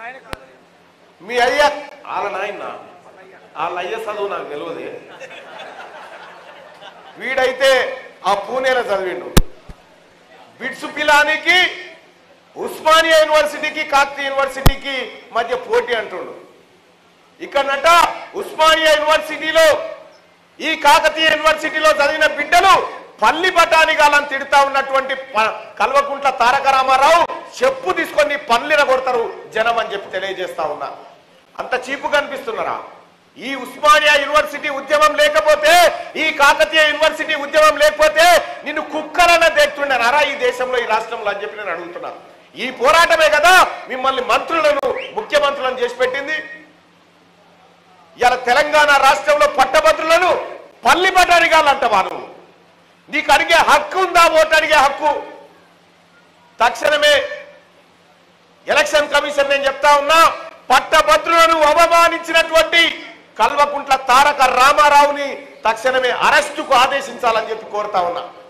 మీ అయ్య వాళ్ళ నాయన వాళ్ళ అయ్య చదువు నాకు తెలియదు వీడైతే ఆ పూణేలో చదివిండు బిట్సు పిలానికి ఉస్మానియా యూనివర్సిటీకి కాకతీయ యూనివర్సిటీకి మధ్య పోటీ అంటుండు ఇక్కడనట ఉస్మానియా యూనివర్సిటీలో ఈ కాకతీయ యూనివర్సిటీలో చదివిన బిడ్డలు పల్లి బఠానిగాలని తిడుతా ఉన్నటువంటి ప- కల్వకుంట్ల తారక రామారావు చెప్పు తీసుకొని పల్లిన కొడతారు జనం అని చెప్పి తెలియజేస్తా ఉన్నా అంత చీపు కనిపిస్తున్నారా ఈ ఉస్మానియా యూనివర్సిటీ ఉద్యమం లేకపోతే ఈ కాకతీయ యూనివర్సిటీ ఉద్యమం లేకపోతే నిన్ను కుక్కలన్న దేక్తుండనారా ఈ దేశంలో ఈ రాష్ట్రంలో అని చెప్పి నేను అడుగుతున్నాను ఈ పోరాటమే కదా మిమ్మల్ని మంత్రులను ముఖ్యమంత్రులను చేసి పెట్టింది ఇలా తెలంగాణ రాష్ట్రంలో పట్టభద్రులను పల్లి బటానిగాలంటవా నువ్వు నీకు అడిగే హక్కు ఉందా ఓటు అడిగే హక్కు తక్షణమే ఎలక్షన్ కమిషన్ నేను చెప్తా ఉన్నా పట్టభద్రులను అవమానించినటువంటి కల్వకుంట్ల తారక రామారావుని తక్షణమే అరెస్టుకు ఆదేశించాలని చెప్పి కోరుతా ఉన్నా